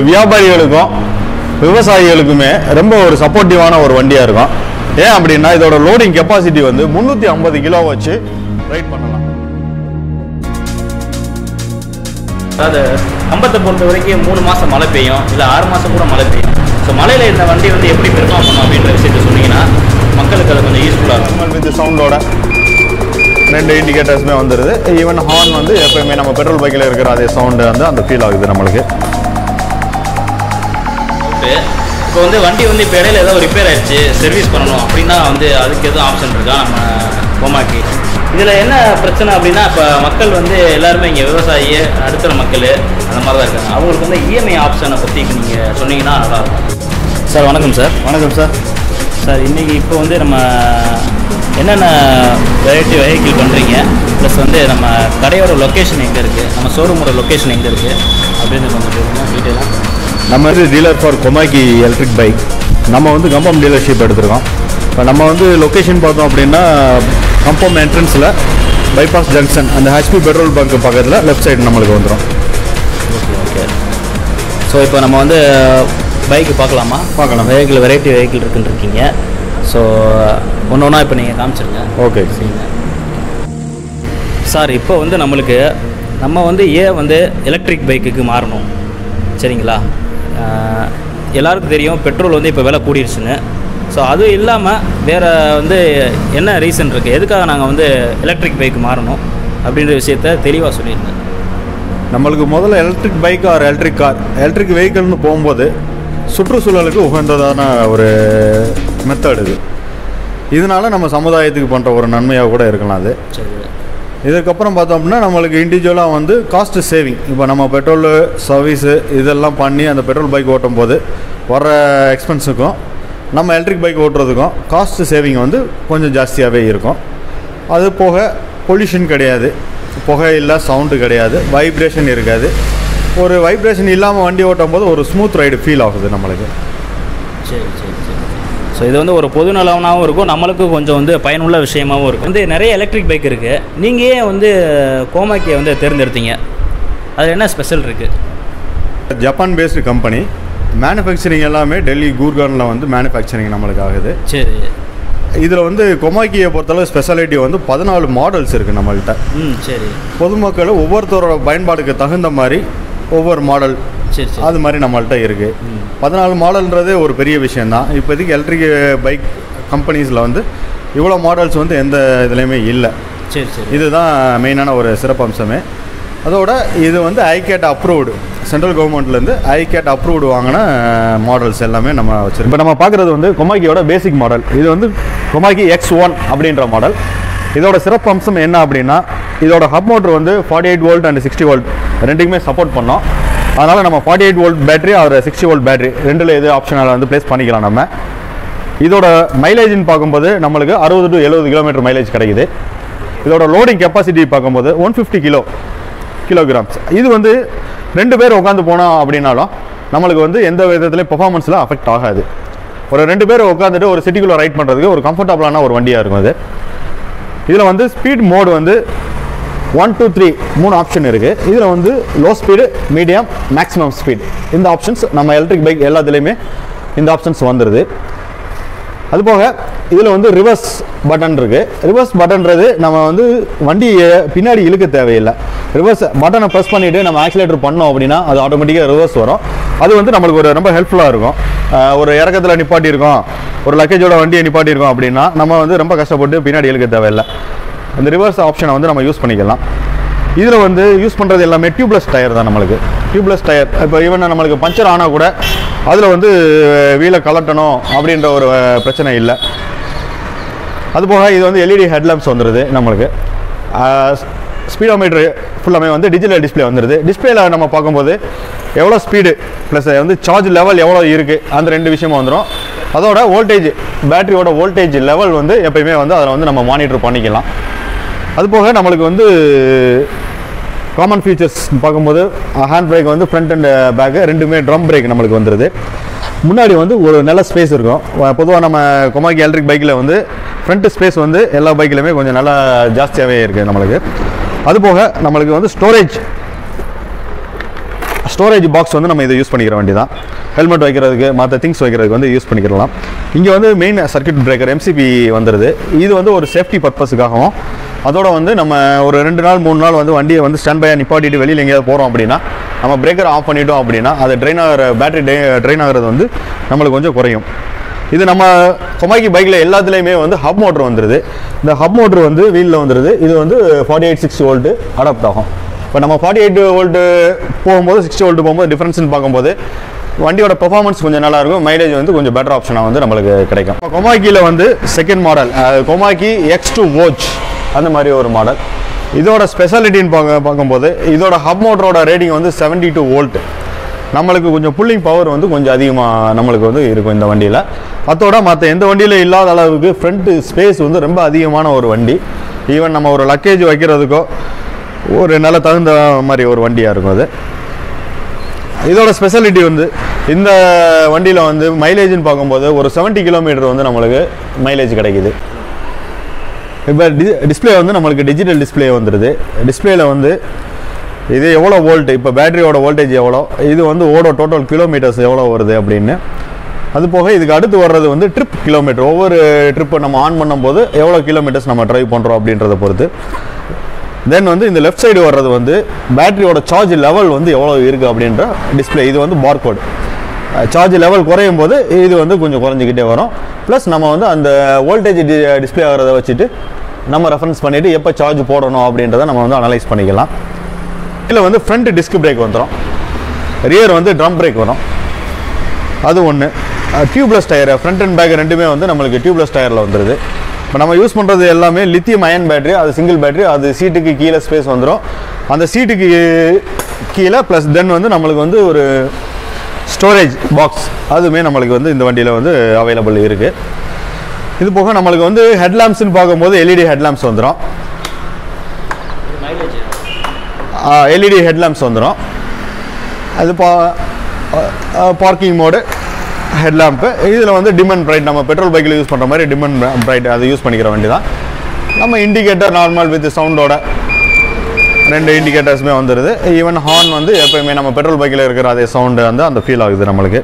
வியாபாரிகளுக்கும் விவசாயிகளுக்குமே ரொம்ப ஒரு சப்போர்ட்டிவான ஒரு வண்டியாக இருக்கும் ஏன் அப்படின்னா இதோட லோடிங் கெப்பாசிட்டி வந்து முந்நூற்றி ஐம்பது கிலோ வச்சு ரைட் பண்ணலாம் அதாவது கம்பத்தை பொறுத்த வரைக்கும் மூணு மாதம் மழை பெய்யும் இல்லை ஆறு மாதம் கூட மழை பெய்யும் ஸோ மழையில் இந்த வண்டி வந்து எப்படி பெர்ஃபார்ம் பண்ணும் அப்படின்ற விஷயத்த சொன்னீங்கன்னா மக்களுக்கு அது கொஞ்சம் யூஸ்ஃபுல்லாக இருக்கும் வித் சவுண்டோட ரெண்டு இண்டிகேட்டர்ஸுமே வந்துடுது ஈவன் ஹார்ன் வந்து எப்பயுமே நம்ம பெட்ரோல் பைக்கில் இருக்கிற அதே சவுண்டு வந்து அந்த ஃபீல் ஆகுது நம்மளுக்கு ஓகே இப்போ வந்து வண்டி வந்து இப்போ இடையில ஏதோ ரிப்பேர் ஆயிடுச்சு சர்வீஸ் பண்ணணும் அப்படின்னா வந்து அதுக்கு எதுவும் ஆப்ஷன் இருக்கா நம்ம கோமாக்கு இதில் என்ன பிரச்சனை அப்படின்னா இப்போ மக்கள் வந்து எல்லாருமே இங்கே விவசாயி நடுத்தர மக்கள் அந்த மாதிரி தான் இருக்காங்க அவங்களுக்கு வந்து இஎம்ஐ ஆப்ஷனை பற்றி நீங்கள் சொன்னீங்கன்னா நல்லாயிருக்கும் சார் வணக்கம் சார் வணக்கம் சார் சார் இன்றைக்கி இப்போ வந்து நம்ம என்னென்ன வெரைட்டி வெஹிக்கிள் பண்ணுறீங்க ப்ளஸ் வந்து நம்ம கடையோட லொக்கேஷன் எங்கே இருக்குது நம்ம ஷோரூமோட லொக்கேஷன் எங்கே இருக்குது அப்படின்னு கொஞ்சம் சொல்லுங்கள் டீட்டெயிலாக நம்ம வந்து dealer for Komaki electric bike நம்ம வந்து கம்பம் டீலர்ஷிப் எடுத்திருக்கோம் இப்போ நம்ம வந்து லொக்கேஷன் பார்த்தோம் அப்படின்னா கம்பம் என்ட்ரன்ஸில் பைபாஸ் ஜங்ஷன் அந்த ஹெச்பி பெட்ரோல் பங்க் பக்கத்தில் லெஃப்ட் சைடு நம்மளுக்கு வந்துடும் ஓகே ஓகே ஸோ இப்போ நம்ம வந்து பைக்கு பார்க்கலாமா பார்க்கலாம். வெஹிக்கிள் வெரைட்டி வெஹிக்கிள் இருக்குன்னு இருக்கீங்க ஸோ ஒன்று ஒன்றா இப்போ நீங்கள் காமிச்சிருங்க ஓகே சரிங்க சார் இப்போ வந்து நம்மளுக்கு நம்ம வந்து ஏன் வந்து எலக்ட்ரிக் பைக்குக்கு மாறணும் சரிங்களா ஆஹ், எல்லாருக்கும் தெரியும் பெட்ரோல் வந்து இப்போ விலை கூடிருச்சுன்னு ஸோ அது இல்லாமல் வேறு வந்து என்ன ரீசன் இருக்குது எதுக்காக நாங்கள் வந்து எலக்ட்ரிக் பைக் மாறணும் அப்படின்ற விஷயத்த தெளிவாக சொல்லியிருந்தேன் நம்மளுக்கு முதல்ல electric bike or electric car electric வெஹிக்கிள்னு போகும்போது சுற்றுச்சூழலுக்கு உகந்ததான ஒரு மெத்தட் இது இதனால நம்ம சமுதாயத்துக்கு பண்ணுற ஒரு நன்மையாக கூட இருக்கலாம் அது சரி இதுக்கப்புறம் பார்த்தோம் அப்படின்னா நம்மளுக்கு இண்டிவிஜுவலாக வந்து காஸ்ட் சேவிங் இப்போ நம்ம பெட்ரோலு சர்வீஸு இதெல்லாம் பண்ணி அந்த பெட்ரோல் பைக் ஓட்டும் போது வர எக்ஸ்பென்ஸுக்கும் நம்ம எலக்ட்ரிக் பைக் ஓட்டுறதுக்கும் காஸ்ட் சேவிங் வந்து கொஞ்சம் ஜாஸ்தியாகவே இருக்கும் அது போக பொல்யூஷன் கிடையாது புகை இல்லை சவுண்டு கிடையாது வைப்ரேஷன் இருக்காது ஒரு வைப்ரேஷன் இல்லாமல் வண்டி ஓட்டும் போது ஒரு ஸ்மூத் ரைடு ஃபீல் ஆகுது நம்மளுக்கு சரி சரி சரி ஸோ இது வந்து ஒரு பொது நலனாகவும் இருக்கும் நம்மளுக்கும் கொஞ்சம் வந்து பயனுள்ள விஷயமாகவும் இருக்கும் வந்து நிறைய எலக்ட்ரிக் பைக் இருக்குது நீங்கள் ஏன் வந்து கோமாக்கியை வந்து தேர்ந்தெடுத்தீங்க அதில் என்ன ஸ்பெஷல் இருக்குது ஜப்பான் பேஸ்டு கம்பெனி மேனுஃபேக்சரிங் எல்லாமே டெல்லி கூர்கானில் வந்து மேனுஃபேக்சரிங் நம்மளுக்கு ஆகுது சரி இதில் வந்து கொமாக்கியை பொறுத்தளவு ஸ்பெஷாலிட்டி வந்து பதினாலு மாடல்ஸ் இருக்குது நம்மள்கிட்ட ம் சரி பொதுமக்கள் ஒவ்வொருத்தரோட பயன்பாடுக்கு தகுந்த மாதிரி ஒவ்வொரு மாடல் சரி சரி அது மாதிரி நம்மள்கிட்ட இருக்குது ம். பதினாலு மாடல்ன்றதே ஒரு பெரிய விஷயந்தான் இப்போதைக்கு எலக்ட்ரிக் பைக் கம்பெனிஸில் வந்து இவ்வளோ மாடல்ஸ் வந்து எந்த இதுலேயுமே இல்லை சரி சரி இதுதான் மெயினான ஒரு சிறப்பம்சமே அதோட இது வந்து ஐகேட் அப்ரூவ்டு சென்ட்ரல் கவர்மெண்ட்லேருந்து ஐகேட் அப்ரூவ்டு வாங்கின மாடல்ஸ் எல்லாமே நம்ம வச்சிருக்கோம் இப்போ நம்ம பார்க்குறது வந்து கொமாக்கியோட பேசிக் மாடல் இது வந்து கொமாக்கி எக்ஸ் ஒன் அப்படின்ற மாடல் இதோட சிறப்பம்சம் என்ன அப்படின்னா இதோட ஹப் மோட்டர் வந்து forty eight volt and sixty volt ரெண்டுக்குமே சப்போர்ட் பண்ணோம் அதனால் நம்ம forty eight volt battery or sixty volt battery ரெண்டில் எது ஆப்ஷனில் வந்து ப்ளேஸ் பண்ணிக்கலாம் நம்ம இதோட மைலேஜ்னு பார்க்கும்போது நம்மளுக்கு அறுபது டு எழுபது கிலோமீட்டர் மைலேஜ் கிடைக்குது இதோட லோடிங் கெப்பாசிட்டி பார்க்கும்போது ஒன் ஃபிஃப்டி கிலோ கிலோகிராம்ஸ் இது வந்து ரெண்டு பேர் உட்காந்து போனோம் அப்படின்னாலும் நம்மளுக்கு வந்து எந்த விதத்துலையும் பெர்ஃபார்மன்ஸில் அஃபெக்ட் ஆகாது ஒரு ரெண்டு பேர் உட்காந்துட்டு ஒரு சிட்டிக்குள்ளே ரைட் பண்ணுறதுக்கு ஒரு கம்ஃபர்டபுளான ஒரு வண்டியாக இருக்கும் அது இதில் வந்து ஸ்பீட் மோடு வந்து ஒன் டூ த்ரீ மூணு ஆப்ஷன் இருக்குது இதில் வந்து low speed medium maximum speed இந்த ஆப்ஷன்ஸ் நம்ம எலக்ட்ரிக் பைக் எல்லாத்துலேயுமே இந்த ஆப்ஷன்ஸ் வந்துடுது அதுபோக இதில் வந்து ரிவர்ஸ் பட்டன் இருக்கு ரிவர்ஸ் பட்டன்றது நம்ம வந்து வண்டியை பின்னாடி இழுக்க தேவையில்லை ரிவர்ஸ் பட்டனை ப்ரெஸ் பண்ணிவிட்டு நம்ம ஆக்சிலேட்டர் பண்ணோம் அப்படின்னா அது ஆட்டோமேட்டிக்காக ரிவர்ஸ் வரும் அது வந்து நம்மளுக்கு ஒரு ரொம்ப ஹெல்ப்ஃபுல்லாக இருக்கும் அஹ் ஒரு இறக்கத்தில் நிப்பாட்டியிருக்கோம் ஒரு லக்கேஜோட வண்டியை நிப்பாட்டியிருக்கோம் அப்படின்னா நம்ம வந்து ரொம்ப கஷ்டப்பட்டு பின்னாடி இழுக்க தேவையில்லை அந்த ரிவர்ஸ் ஆப்ஷனை வந்து நம்ம யூஸ் பண்ணிக்கலாம் இதில் வந்து யூஸ் பண்ணுறது எல்லாமே டியூப்லெஸ் டயர் தான் நம்மளுக்கு டியூப்லெஸ் டயர் இப்போ ஈவன் நம்மளுக்கு பஞ்சர் ஆனால் கூட அதில் வந்து வீலை கலட்டணும் அப்படின்ற ஒரு அஹ், பிரச்சனை இல்லை அதுபோக இது வந்து எல்இடி ஹெட்லாம்ப்ஸ் வந்துடுது நம்மளுக்கு ஸ்பீடோமீட்டர் ஃபுல்லாமே வந்து டிஜிட்டல் டிஸ்ப்ளே வந்துடுது டிஸ்பிளேல நம்ம பார்க்கும்போது எவ்வளோ ஸ்பீடு ப்ளஸ் வந்து சார்ஜ் லெவல் எவ்வளோ இருக்குது அந்த ரெண்டு விஷயமும் வந்துடும் அதோட வோல்டேஜ் பேட்டரியோட வோல்டேஜ் லெவல் வந்து எப்பயுமே வந்து அதில் வந்து நம்ம மானிட்டர் பண்ணிக்கலாம் அதுபோக நம்மளுக்கு வந்து காமன் ஃபீச்சர்ஸ் பார்க்கும்போது ஹேண்ட் பிரேக் வந்து ஃப்ரண்ட் அண்ட் பேக்கு ரெண்டுமே ட்ரம் பிரேக் நம்மளுக்கு வந்துடுது முன்னாடி வந்து ஒரு நல்ல ஸ்பேஸ் இருக்கும் பொதுவாக நம்ம கொமாக்கி எலக்ட்ரிக் பைக்கில் வந்து ஃப்ரண்ட் ஸ்பேஸ் வந்து எல்லா பைக்லையுமே கொஞ்சம் நல்லா ஜாஸ்தியாகவே இருக்குது நம்மளுக்கு அதுபோக நம்மளுக்கு வந்து ஸ்டோரேஜ் ஸ்டோரேஜ் பாக்ஸ் வந்து நம்ம இதை யூஸ் பண்ணிக்கிற வேண்டி தான் ஹெல்மெட் வைக்கிறதுக்கு மற்ற திங்ஸ் வைக்கிறதுக்கு வந்து யூஸ் பண்ணிக்கலாம் இங்கே வந்து மெயின் சர்க்யூட் பிரேக்கர் எம்சிபி வந்துடுது இது வந்து ஒரு சேஃப்டி பர்பஸுக்காகவும் அதோட வந்து நம்ம ஒரு ரெண்டு நாள் மூணு நாள் வந்து வண்டியை வந்து ஸ்டாண்ட் பையாக நிப்பாட்டிட்டு வெளியில் எங்கேயாவது போகிறோம் அப்படின்னா நம்ம பிரேக்கர் ஆஃப் பண்ணிட்டோம் அப்படின்னா அது ட்ரெயின் ஆகிற பேட்டரி ட்ரெயின் ஆகிறது வந்து நம்மளுக்கு கொஞ்சம் குறையும் இது நம்ம கொமாக்கி பைக்கில் எல்லாத்துலேயுமே வந்து ஹப் மோட்டர் வந்துடுது இந்த ஹப் மோட்டர் வந்து வீலில் வந்துடுது இது வந்து forty eight six volt adapt ஆகும் இப்போ நம்ம ஃபார்ட்டி எயிட் வோல்ட்டு போகும்போது சிக்ஸ்டி வோல்ட்டு போகும்போது டிஃப்ரென்ஸ்னு பார்க்கும்போது வண்டியோட பெர்ஃபார்மன்ஸ் கொஞ்சம் நல்லா இருக்கும் மைலேஜ் வந்து கொஞ்சம் பெட்டர் ஆப்ஷனாக வந்து நம்மளுக்கு கிடைக்கும் கொமாக்கியில் வந்து second model Komaki X two வோச் அந்த மாதிரி ஒரு மாடல் இதோட ஸ்பெஷாலிட்டின்னு பார்க்க பார்க்கும்போது இதோட ஹப் மோட்டரோட ரேட்டிங் வந்து செவன்டி டூ வோல்ட் நம்மளுக்கு கொஞ்சம் புல்லிங் பவர் வந்து கொஞ்சம் அதிகமாக நம்மளுக்கு வந்து இருக்கும் இந்த வண்டியில் அதோட மற்ற எந்த வண்டியில் இல்லாத அளவுக்கு ஃப்ரண்ட் ஸ்பேஸ் வந்து ரொம்ப அதிகமான ஒரு வண்டி ஈவன் நம்ம ஒரு லக்கேஜ் வைக்கிறதுக்கோ ஒரு நல்ல தகுந்த மாதிரி ஒரு வண்டியாக இருக்கும் அது இதோட ஸ்பெஷாலிட்டி வந்து இந்த வண்டியில் வந்து மைலேஜ்னு பார்க்கும்போது ஒரு 70 கிலோமீட்டர் வந்து நம்மளுக்கு மைலேஜ் கிடைக்குது இப்போ டி டிஸ்பிளே வந்து நம்மளுக்கு டிஜிட்டல் டிஸ்பிளே வந்துடுது டிஸ்பிளேல வந்து இது எவ்வளோ வோல்ட் இப்போ பேட்டரியோட வோல்டேஜ் எவ்வளோ இது வந்து ஓட டோட்டல் கிலோமீட்டர்ஸ் எவ்வளோ வருது அப்படின்னு அது போக இதுக்கு அடுத்து வர்றது வந்து ட்ரிப் கிலோமீட்டர் ஒவ்வொரு ட்ரிப்பை நம்ம ஆன் பண்ணும்போது எவ்வளோ கிலோமீட்டர்ஸ் நம்ம ட்ரைவ் பண்ணுறோம் அப்படின்றத பொறுத்து தென் வந்து இந்த லெஃப்ட் சைடு வர்றது வந்து பேட்டரியோட சார்ஜ் லெவல் வந்து எவ்வளோ இருக்குது அப்படின்ற டிஸ்பிளே இது வந்து பார்கோடு சார்ஜ் லெவல் குறையும் போது இது வந்து கொஞ்சம் குறைஞ்சிக்கிட்டே வரும் ப்ளஸ் நம்ம வந்து அந்த வோல்டேஜ் டிஸ்பிளே ஆகிறத வச்சுட்டு நம்ம ரெஃபரன்ஸ் பண்ணிவிட்டு எப்போ சார்ஜ் போடணும் அப்படின்றத நம்ம வந்து அனலைஸ் பண்ணிக்கலாம் இதில் வந்து ஃப்ரண்ட் டிஸ்க் பிரேக் வந்துடும் ரியர் வந்து ட்ரம் பிரேக் வரும் அது ஒன்று tubeless tyre front and back ரெண்டுமே வந்து நம்மளுக்கு டியூப்லெஸ் டயரில் வந்துடுது இப்போ நம்ம யூஸ் பண்ணுறது எல்லாமே லித்தியம் அயன் பேட்டரி அது சிங்கிள் பேட்டரி அது சீட்டுக்கு கீழே ஸ்பேஸ் வந்துடும் அந்த சீட்டுக்கு கீழே ப்ளஸ் தென் வந்து நம்மளுக்கு வந்து ஒரு ஸ்டோரேஜ் பாக்ஸ் அதுவுமே நம்மளுக்கு வந்து இந்த வண்டியில் வந்து அவைலபிள் இருக்குது இது போக நம்மளுக்கு வந்து ஹெட்லாம்ப்ஸ்னு பார்க்கும்போது எல்இடி ஹெட்லாம்ப்ஸ் வந்துடும் மைலேஜ் எல்இடி ஹெட்லாம்ப்ஸ் வந்துடும் அது பா பார்க்கிங் மோடு ஹெட்லாம்ப்பு இதில் வந்து டிமன் பிரைட் நம்ம பெட்ரோல் பைக்கில் யூஸ் பண்ணுற மாதிரி டிமன் பிரைட் அதை யூஸ் பண்ணிக்கிற வண்டி தான் நம்ம இண்டிகேட்டர் நார்மல் வித் சவுண்டோட ரெண்டு இண்டிகேட்டர்ஸுமே வந்துடுது ஈவன் ஹார்ன் வந்து எப்பயுமே நம்ம பெட்ரோல் பைக்கில் இருக்கிற அதே சவுண்டு வந்து அந்த ஃபீல் ஆகுது நம்மளுக்கு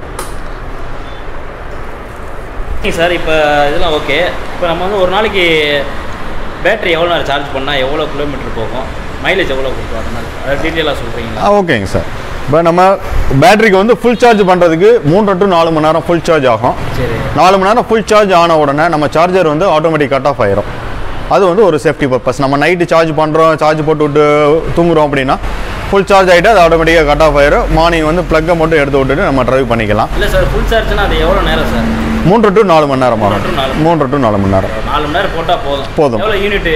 ஓகே சார் இப்போ இதெல்லாம் ஓகே இப்போ நம்ம வந்து ஒரு நாளைக்கு பேட்டரி எவ்வளோ நேரம் சார்ஜ் பண்ணால் எவ்வளோ கிலோமீட்டர் போகும் மைலேஜ் எவ்வளோ கொடுக்கும் அது மாதிரி அதை டீட்டெயிலாக சொல்கிறீங்களா ஆ ஓகேங்க சார் இப்போ நம்ம பேட்டரிக்கு வந்து ஃபுல் சார்ஜ் பண்ணுறதுக்கு மூன்று டு நாலு மணி நேரம் ஃபுல் சார்ஜ் ஆகும் சரி நாலு மணி நேரம் ஃபுல் சார்ஜ் ஆன உடனே நம்ம சார்ஜர் வந்து ஆட்டோமேட்டிக் கட் ஆஃப் ஆயிரும் அது வந்து ஒரு சேஃப்டி பர்பஸ் நம்ம நைட்டு சார்ஜ் பண்ணுறோம் சார்ஜ் போட்டு விட்டு தூங்குறோம் அப்படின்னா ஃபுல் சார்ஜ் ஆகிட்டு அது ஆட்டோமேட்டிக்காக கட் ஆஃப் ஆயிரும் மார்னிங் வந்து ப்ளக்கை மட்டும் எடுத்து விட்டுட்டு நம்ம ட்ரைவ் பண்ணிக்கலாம் இல்லை சார் ஃபுல் சார்ஜ்னா அது எவ்வளோ நேரம் சார் மூன்று டு நாலு மணி நேரம் மூன்று to நாலு. ஆகும் மூன்று டு நாலு மணி நேரம் நாலு மணி நேரம் போட்டால் போதும் போதும். எவ்வளோ யூனிட்டு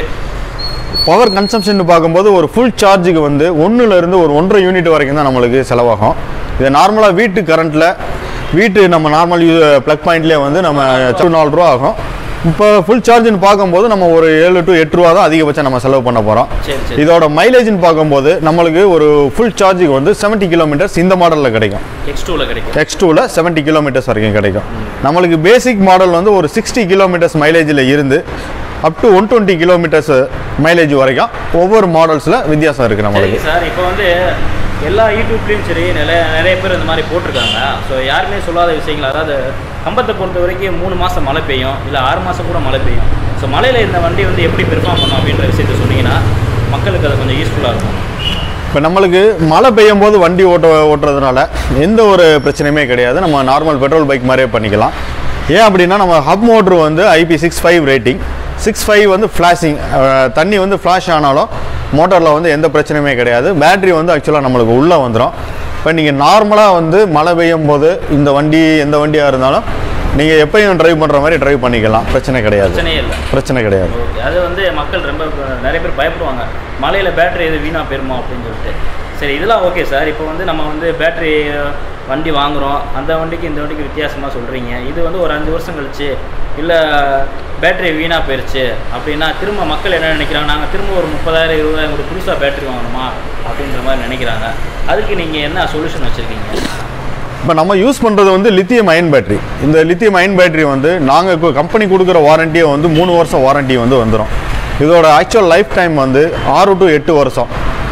பவர் கன்சம்ஷன் பார்க்கும்போது ஒரு ஃபுல் சார்ஜுக்கு வந்து ஒன்றுல இருந்து ஒரு ஒன்றரை யூனிட் வரைக்கும் தான் நம்மளுக்கு செலவாகும் இது நார்மலாக வீட்டு கரண்ட்டில் வீட்டு நம்ம நார்மல் ப்ளக் பாயிண்ட்லேயே வந்து நம்ம டு நாலு ரூபா ஆகும் இப்போ ஃபுல் சார்ஜ்னு பார்க்கும்போது நம்ம ஒரு ஏழு டு எட்டு ரூபா தான் அதிகபட்சம் நம்ம செலவு பண்ண போகிறோம் சரி சரி இதோட மைலேஜ்னு பார்க்கும்போது நம்மளுக்கு ஒரு ஃபுல் சார்ஜுக்கு வந்து 70 கிலோமீட்டர்ஸ் இந்த மாடலில் கிடைக்கும் எக்ஸ் டூவில் கிடைக்கும் எக்ஸ் டூவில் செவன்ட்டி கிலோமீட்டர்ஸ் வரைக்கும் கிடைக்கும் நம்மளுக்கு பேசிக் மாடல் வந்து ஒரு சிக்ஸ்டி கிலோமீட்டர்ஸ் மைலேஜில் இருந்து up to one twenty kilometres mileage வரைக்கும் ஒவ்வொரு மாடல்ஸில் வித்தியாசம் இருக்குது நம்மளுக்கு சரிங்க சார் இப்போ வந்து எல்லா யூடியூப்லேயும் சரி நிறைய நிறைய பேர் இந்த மாதிரி போட்டிருக்காங்க ஸோ யாருமே சொல்லாத விஷயங்கள் அதாவது கம்பத்தை பொறுத்த வரைக்கும் மூணு மாதம் மழை பெய்யும் இல்லை ஆறு மாதம் கூட மழை பெய்யும் ஸோ மழையில் இந்த வண்டி வந்து எப்படி பெர்ஃபார்ம் பண்ணும் அப்படின்ற விஷயத்த சொன்னீங்கன்னா மக்களுக்கு அது கொஞ்சம் யூஸ்ஃபுல்லாக இருக்கும் இப்போ நம்மளுக்கு மழை பெய்யும் போது வண்டி ஓட்ட ஓட்டுறதுனால எந்த ஒரு பிரச்சனையுமே கிடையாது நம்ம நார்மல் பெட்ரோல் பைக் மாதிரியே பண்ணிக்கலாம் ஏன் அப்படின்னா நம்ம ஹப் மோட்ரு வந்து IP six five rating six five வந்து ஃப்ளாஷிங் தண்ணி வந்து ஃப்ளாஷ் ஆனாலும் மோட்டாரில் வந்து எந்த பிரச்சனையுமே கிடையாது பேட்டரி வந்து ஆக்சுவலாக நம்மளுக்கு உள்ளே வந்துடும் இப்போ நீங்கள் நார்மலாக வந்து மழை பெய்யும் போது இந்த வண்டி எந்த வண்டியாக இருந்தாலும் நீங்கள் எப்பயும் டிரைவ் பண்ணுற மாதிரி டிரைவ் பண்ணிக்கலாம் பிரச்சனை கிடையாது பிரச்சனையே இல்லை பிரச்சனை கிடையாது ஓகே அது வந்து மக்கள் ரொம்ப நிறைய பேர் பயப்படுவாங்க மழையில் பேட்டரி எது வீணாக போயிருமா அப்படின்னு சொல்லிட்டு சரி இதெல்லாம் ஓகே சார் இப்போ வந்து நம்ம வந்து பேட்டரி வண்டி வாங்குகிறோம் அந்த வண்டிக்கு இந்த வண்டிக்கு வித்தியாசமாக சொல்கிறீங்க இது வந்து ஒரு அஞ்சு வருஷம் கழிச்சு இல்லை பேட்டரி வீணாக போயிருச்சு அப்படின்னா திரும்ப மக்கள் என்ன நினைக்கிறாங்க நாங்கள் திரும்ப ஒரு முப்பதாயிரம் இருபதாயிரம் ஒரு புதுசாக பேட்டரி வாங்கணுமா அப்படின்ற மாதிரி நினைக்கிறாங்க அதுக்கு நீங்கள் என்ன சொல்யூஷன் வச்சுருக்கீங்க இப்போ நம்ம யூஸ் பண்ணுறது வந்து லித்தியம் அயன் பேட்டரி இந்த லித்தியம் அயன் பேட்டரி வந்து நாங்கள் கம்பெனி கொடுக்குற வாரண்டியை வந்து மூணு வருஷம் வாரண்டி வந்து வந்துடும் இதோட ஆக்சுவல் லைஃப் டைம் வந்து ஆறு டு எட்டு வருஷம்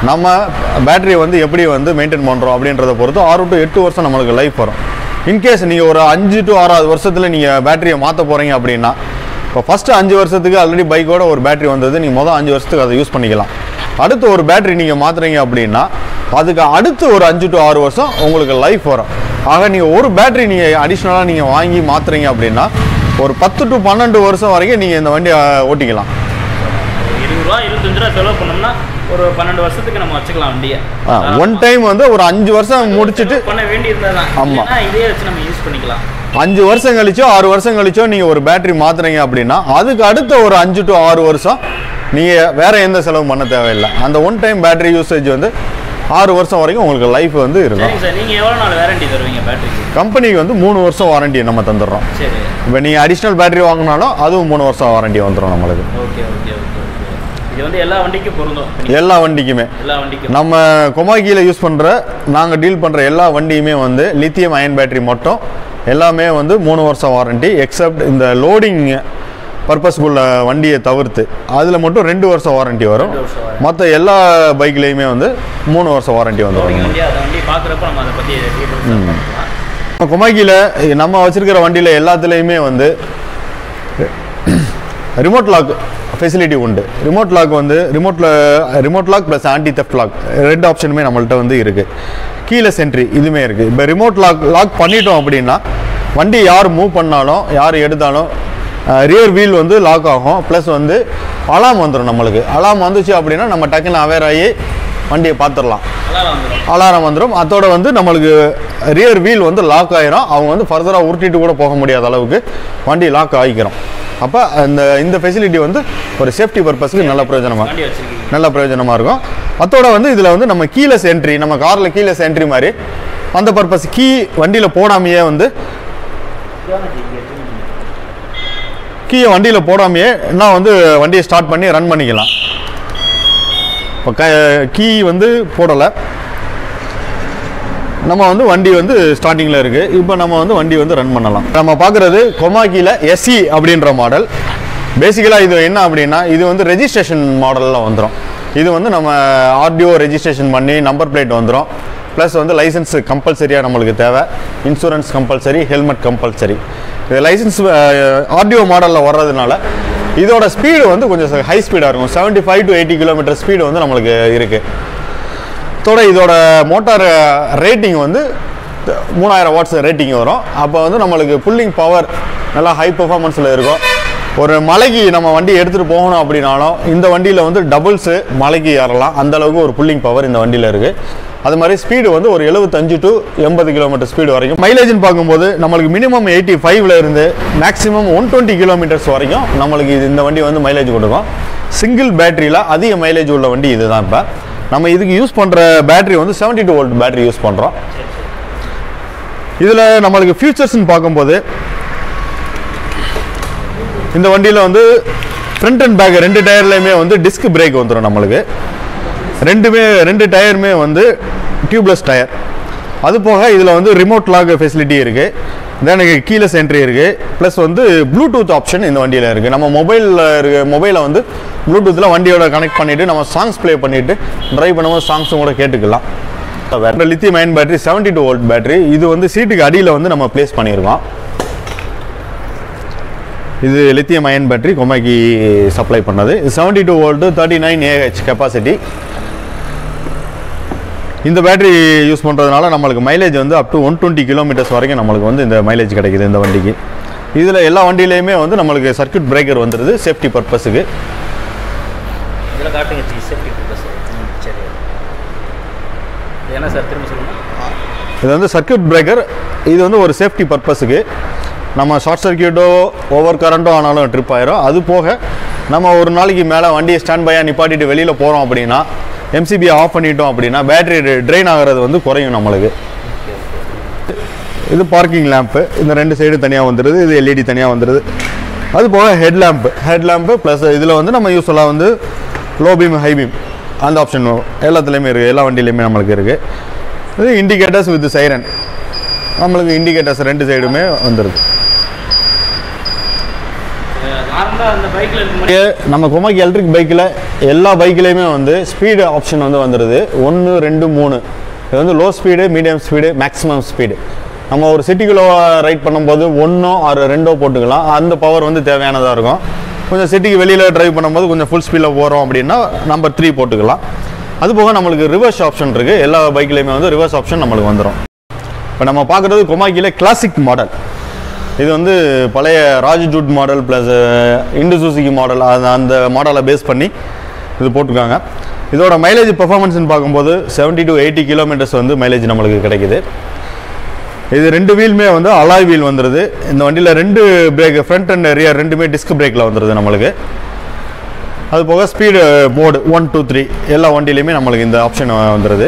நம்ம பேட்டரி வந்து எப்படி வந்து மெயின்டைன் பண்ணுறோம் அப்படின்றத பொறுத்து ஆறு டு எட்டு வருஷம் நம்மளுக்கு லைஃப் வரும் இன்கேஸ் நீங்கள் ஒரு அஞ்சு டு ஆறாவது வருஷத்தில் நீங்கள் பேட்டரியை மாற்ற போகிறீங்க அப்படின்னா இப்போ ஃபஸ்ட்டு அஞ்சு வருஷத்துக்கு ஆல்ரெடி பைக்கோட ஒரு பேட்டரி வந்தது நீங்கள் மொதல் அஞ்சு வருஷத்துக்கு அதை யூஸ் பண்ணிக்கலாம் அடுத்து ஒரு பேட்டரி நீங்கள் மாற்றுறீங்க அப்படின்னா அதுக்கு அடுத்து ஒரு அஞ்சு டு ஆறு வருஷம் உங்களுக்கு லைஃப் வரும் ஆக நீங்கள் ஒரு பேட்டரி நீங்கள் அடிஷ்னலாக நீங்கள் வாங்கி மாற்றுறீங்க அப்படின்னா ஒரு பத்து டு பன்னெண்டு வருஷம் வரைக்கும் நீங்கள் இந்த வண்டியை ஓட்டிக்கலாம் ஒரு இருபது ரூபா இருபத்தஞ்சு ரூபா செலவு பண்ணோம்னா ஒரு பன்னெண்டு வருஷத்துக்கு நம்ம வச்சுக்கலாம் வண்டியை ஒன் டைம் வந்து ஒரு அஞ்சு வருஷம் முடிச்சுட்டு செலவு பண்ண வேண்டியிருந்தா தான் ஆமா. இல்லைன்னா இதே வச்சு நம்ம யூஸ் பண்ணிக்கலாம் அஞ்சு வருஷம் கழிச்சோ ஆறு வருஷம் கழிச்சோ நீங்கள் ஒரு பேட்டரி மாத்துறீங்க அப்படின்னா அதுக்கு அடுத்த ஒரு அஞ்சு டு ஆறு வருஷம் நீங்கள் வேற எந்த செலவும் பண்ண தேவையில்லை அந்த ஒன் டைம் பேட்டரி யூசேஜ் வந்து ஆறு வருஷம் வரைக்கும் உங்களுக்கு லைஃப் வந்து இருக்கும் சரிங்க சார் நீங்கள் எவ்வளோ நாள் வேரண்டி தருவீங்க பேட்டரிக்கு கம்பெனிக்கு வந்து மூணு வருஷம் வாரண்டி நம்ம தந்துடுறோம் சரி இப்போ நீங்கள் அடிஷ்னல் பேட்டரி வாங்கினாலும் அதுவும் மூணு வருஷம் வாரண்டி வந்துடும் நம்மளுக்கு ஓகே ஓகே ஓகே ஓகே இது வந்து எல்லா வண்டிக்கும் பொருந்தும் எல்லா வண்டிக்குமே எல்லா வண்டிக்கும் நம்ம கொமாக்கியில் யூஸ் பண்ணுற நாங்கள் டீல் பண்ணுற எல்லா வண்டியுமே வந்து லித்தியம் அயன் பேட்டரி மட்டும் எல்லாமே வந்து மூணு வருஷம் வாரண்டி எக்ஸப்ட் இந்த லோடிங் பர்பஸ்க்குள்ள வண்டியை தவிர்த்து அதில் மட்டும் ரெண்டு வருஷம் வாரண்டி வரும் ரெண்டு வருஷம் warranty. மற்ற எல்லா பைக்லேயுமே வந்து மூணு வருஷம் வாரண்டி லோடிங் வந்துடும் வண்டி அந்த வண்டி பார்க்குறப்ப நம்ம அதை பற்றி டீட்டெயில்ஸ் பார்க்கலாம் நம்ம கொமாக்கியில் நம்ம வச்சிருக்கிற வண்டியில் எல்லாத்துலேயுமே வந்து ரிமோட் லாக் ஃபெசிலிட்டி உண்டு ரிமோட் லாக் வந்து ரிமோட்டில் remote lock plus anti theft lock ரெண்டு ஆப்ஷனுமே நம்மள்ட்ட வந்து இருக்குது கீழே சென்ட்ரி இதுவுமே இருக்குது இப்போ ரிமோட் லாக் லாக் பண்ணிட்டோம் அப்படின்னா வண்டி யார் மூவ் பண்ணாலும் யார் எடுத்தாலும் ரியர் வீல் வந்து லாக் ஆகும் ப்ளஸ் வந்து அலாம் வந்துடும் நம்மளுக்கு அலாம் வந்துச்சு அப்படின்னா நம்ம டக்குன்னு அவேர் ஆகி வண்டியை பார்த்துடலாம் நல்லா வந்துடும் அலாரம் வந்துடும் அதோட வந்து நம்மளுக்கு ரியர் வீல் வந்து லாக் ஆயிரும் அவங்க வந்து ஃபர்தராக உருட்டிட்டு கூட போக முடியாத அளவுக்கு வண்டி லாக் ஆகிக்கிறோம் அப்போ அந்த இந்த ஃபெசிலிட்டி வந்து ஒரு சேஃப்டி பர்பஸ்க்கு நல்ல பிரயோஜனமாக வண்டி வச்சிருக்கீங்க நல்ல பிரயோஜனமாக இருக்கும் அதோட வந்து இதில் வந்து நம்ம கீலஸ் என்ட்ரி நம்ம காரில் கீலஸ் என்ட்ரி மாதிரி அந்த பர்பஸ் கீ வண்டியில் போடாமையே வந்து கீயை வண்டியில் போடாமையே நான் வந்து வண்டியை ஸ்டார்ட் பண்ணி ரன் பண்ணிக்கலாம் இப்போ க கீ வந்து போடலை நம்ம வந்து வண்டி வந்து ஸ்டார்டிங்கில் இருக்குது இப்போ நம்ம வந்து வண்டி வந்து ரன் பண்ணலாம் நம்ம பார்க்குறது கொமாக்கியில் எஸ்சி அப்படின்ற மாடல் பேசிக்கலாக இது என்ன அப்படின்னா இது வந்து ரெஜிஸ்ட்ரேஷன் மாடலில் வந்துடும் இது வந்து நம்ம ஆர்டிஓ ரெஜிஸ்ட்ரேஷன் பண்ணி நம்பர் பிளேட் வந்துடும் ப்ளஸ் வந்து லைசன்ஸ் கம்பல்சரியாக நம்மளுக்கு தேவை இன்சூரன்ஸ் கம்பல்சரி ஹெல்மெட் கம்பல்சரி இது லைசன்ஸ் ஆர்டிஓ மாடலில் வர்றதுனால இதோட ஸ்பீடு வந்து கொஞ்சம் ஹை ஸ்பீடாக இருக்கும் 75 five to eighty kilometre speed வந்து நம்மளுக்கு இருக்குது இதோட இதோட மோட்டார் ரேட்டிங் வந்து மூணாயிரம் வாட்ஸ் ரேட்டிங் வரும் அப்போ வந்து நம்மளுக்கு புல்லிங் பவர் நல்லா ஹை பெர்ஃபார்மன்ஸில் இருக்கும் ஒரு மலைக்கு நம்ம வண்டி எடுத்துகிட்டு போகணும் அப்படின்னாலும் இந்த வண்டியில் வந்து டபுள்ஸு மலைக்கு ஏறலாம் அந்த அளவுக்கு ஒரு புல்லிங் பவர் இந்த வண்டியில் இருக்குது அது மாதிரி ஸ்பீடு வந்து ஒரு எழுபத்தஞ்சு டு எண்பது கிலோமீட்டர் ஸ்பீடு வரைக்கும் மைலேஜ்னு பார்க்கும்போது நம்மளுக்கு மினிமம் எயிட்டி ஃபைவ்ல இருந்து மேக்ஸிமம் ஒன் டுவெண்ட்டி கிலோமீட்டர்ஸ் வரைக்கும் நம்மளுக்கு இது இந்த வண்டி வந்து மைலேஜ் கொடுக்கும் சிங்கிள் பேட்டரியில் அதிக மைலேஜ் உள்ள வண்டி இதுதான் இப்போ நம்ம இதுக்கு யூஸ் பண்ணுற பேட்டரி வந்து 72 டூ வோல்ட் பேட்டரி யூஸ் பண்ணுறோம் இதில் நம்மளுக்கு ஃபியூச்சர்ஸ்னு பார்க்கும்போது இந்த வண்டியில் வந்து ஃப்ரண்ட் அண்ட் பேக் ரெண்டு டயர்லையுமே வந்து டிஸ்க் பிரேக் வந்துடும் நம்மளுக்கு ரெண்டுமே ரெண்டு டயருமே வந்து டியூப்லெஸ் டயர் அது போக இதில் வந்து ரிமோட் லாக் ஃபெசிலிட்டி இருக்குது தென் கீலஸ் என்ட்ரி இருக்குது ப்ளஸ் வந்து ப்ளூடூத் ஆப்ஷன் இந்த வண்டியில் இருக்குது நம்ம மொபைலில் இருக்க மொபைலை வந்து ப்ளூடூத்தில் வண்டியோட கனெக்ட் பண்ணிவிட்டு நம்ம சாங்ஸ் ப்ளே பண்ணிவிட்டு ட்ரைவ் பண்ணும்போது சாங்ஸும் கூட கேட்டுக்கலாம் வேறு lithium ion battery 72 two volt battery இது வந்து சீட்டுக்கு அடியில் வந்து நம்ம ப்ளேஸ் பண்ணியிருக்கோம் இது lithium ion battery Komaki supply பண்ணது இது 72 two volt thirty nine AH capacity இந்த பேட்டரி யூஸ் பண்ணுறதுனால நம்மளுக்கு மைலேஜ் வந்து up to one twenty kilometres வரைக்கும் நம்மளுக்கு வந்து இந்த மைலேஜ் கிடைக்குது இந்த வண்டிக்கு இதில் எல்லா வண்டியிலையுமே வந்து நம்மளுக்கு சர்க்யூட் பிரேக்கர் வந்துடுது சேஃப்டி பர்பஸுக்கு இதில் காட்டுங்க ஜி சேஃப்டி பர்பஸ் சரி இது என்ன சார் திரும்ப சொல்லுங்கள் இது வந்து சர்க்யூட் பிரேக்கர் இது வந்து ஒரு சேஃப்டி பர்பஸுக்கு நம்ம ஷார்ட் சர்க்யூட்டோ ஓவர் கரண்ட்டோ ஆனாலும் ட்ரிப் ஆயிரும் அது போக நம்ம ஒரு நாளைக்கு மேலே வண்டியை ஸ்டாண்ட் பையாக நிப்பாட்டிட்டு வெளியில் போகிறோம் அப்படின்னா எம்சிபியை ஆஃப் பண்ணிட்டோம் அப்படின்னா பேட்டரி ட்ரெயின் ஆகிறது வந்து குறையும் நம்மளுக்கு இது பார்க்கிங் லேம்ப்பு இந்த ரெண்டு சைடு தனியாக வந்துடுது இது எல்இடி தனியாக வந்துடுது அது போக head lamp head lamp plus இதில் வந்து நம்ம யூஸ்ஃபுல்லாக வந்து லோ பீம் ஹை பீம் அந்த ஆப்ஷன் எல்லாத்துலேயுமே இருக்குது எல்லா வண்டியிலையுமே நம்மளுக்கு இருக்குது இது இண்டிகேட்டர்ஸ் வித் சைரன் நம்மளுக்கு இண்டிகேட்டர்ஸ் ரெண்டு சைடுமே வந்துடுது நார்மலாக அந்த பைக்கில் இருக்க இங்கே நம்ம குமாக்கி எலக்ட்ரிக் பைக்கில் எல்லா பைக்லேயுமே வந்து ஸ்பீடு ஆப்ஷன் வந்து வந்துடுது ஒன்று ரெண்டு மூணு இது வந்து low speed medium speed maximum speed நம்ம ஒரு சிட்டிக்குள்ளே ரைட் பண்ணும்போது ஒன்றோ ஆறு ரெண்டோ போட்டுக்கலாம் அந்த பவர் வந்து தேவையானதாக இருக்கும் கொஞ்சம் சிட்டிக்கு வெளியில் டிரைவ் பண்ணும்போது கொஞ்சம் ஃபுல் ஸ்பீடில் போகிறோம் அப்படின்னா நம்பர் த்ரீ போட்டுக்கலாம் அது போக நம்மளுக்கு ரிவர்ஸ் ஆப்ஷன் இருக்குது எல்லா பைக்லேயுமே வந்து ரிவர்ஸ் ஆப்ஷன் நம்மளுக்கு வந்துடும் இப்போ நம்ம பார்க்குறது கொமாக்கியில் கிளாசிக் மாடல் இது வந்து பழைய ராஜ்ஜூட் மாடல் ப்ளஸ் இண்டு சுசுகி மாடல் அந்த அந்த மாடலை பேஸ் பண்ணி இது போட்டிருக்காங்க இதோட மைலேஜ் பெர்ஃபார்மன்ஸ்னு பார்க்கும்போது 70 டு எயிட்டி கிலோமீட்டர்ஸ் வந்து மைலேஜ் நம்மளுக்கு கிடைக்குது இது ரெண்டு வீலுமே வந்து அலாய் வீல் வந்துடுது இந்த வண்டியில் ரெண்டு பிரேக் ஃப்ரண்ட் அண்ட் ரியர் ரெண்டுமே டிஸ்க் பிரேக்கில் வந்துடுது நம்மளுக்கு அது போக speed mode one two three எல்லா வண்டியிலையுமே நம்மளுக்கு இந்த ஆப்ஷன் வந்துடுது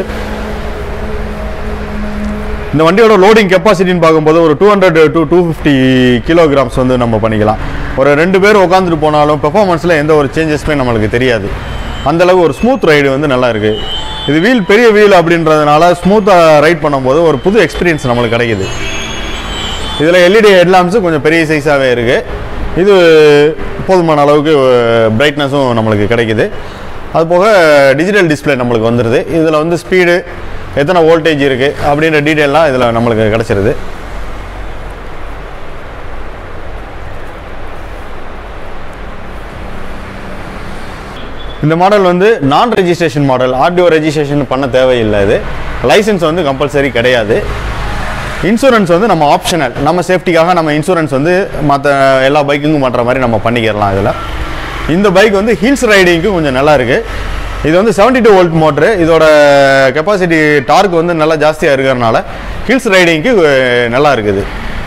இந்த வண்டியோட லோடிங் கெப்பாசிட்டின்னு பார்க்கும்போது ஒரு two hundred to two fifty kilograms வந்து நம்ம பண்ணிக்கலாம் ஒரு ரெண்டு பேர் உட்காந்துட்டு போனாலும் பெர்ஃபார்மன்ஸில் எந்த ஒரு சேஞ்சஸுமே நம்மளுக்கு தெரியாது அந்த அளவு ஒரு ஸ்மூத் ரைடு வந்து நல்லா இருக்கு இது வீல் பெரிய வீல் அப்படின்றதுனால ஸ்மூத்தாக ரைட் பண்ணும்போது ஒரு புது எக்ஸ்பீரியன்ஸ் நம்மளுக்கு கிடைக்குது இதில் எல்இடி ஹெட்லாம்ஸும் கொஞ்சம் பெரிய சைஸாகவே இருக்குது இது போதுமான அளவுக்கு பிரைட்னஸும் நம்மளுக்கு கிடைக்குது அது போக டிஜிட்டல் டிஸ்ப்ளே நம்மளுக்கு வந்துடுது இதில் வந்து ஸ்பீடு எத்தனை வோல்டேஜ் இருக்குது அப்படின்ற டீட்டெயிலாம் இதில் நம்மளுக்கு கிடச்சிருது இந்த மாடல் வந்து நான் ரெஜிஸ்ட்ரேஷன் மாடல் ஆர்டிஓ ரெஜிஸ்ட்ரேஷன் பண்ண தேவையில்லை இது லைசன்ஸ் வந்து கம்பல்சரி கிடையாது இன்சூரன்ஸ் வந்து நம்ம ஆப்ஷனல் நம்ம சேஃப்டிக்காக நம்ம இன்சூரன்ஸ் வந்து மற்ற எல்லா பைக்குக்கும் பண்ணுற மாதிரி நம்ம பண்ணிக்கிறலாம் இதில் இந்த பைக் வந்து ஹில்ஸ் ரைடிங்க்கு கொஞ்சம் நல்லா இருக்கு இது வந்து 72 டூ வோல்ட் மோட்ரு இதோட கெப்பாசிட்டி டார்க் வந்து நல்லா ஜாஸ்தியாக இருக்கிறதுனால ஹில்ஸ் ரைடிங்க்கு நல்லா இருக்குது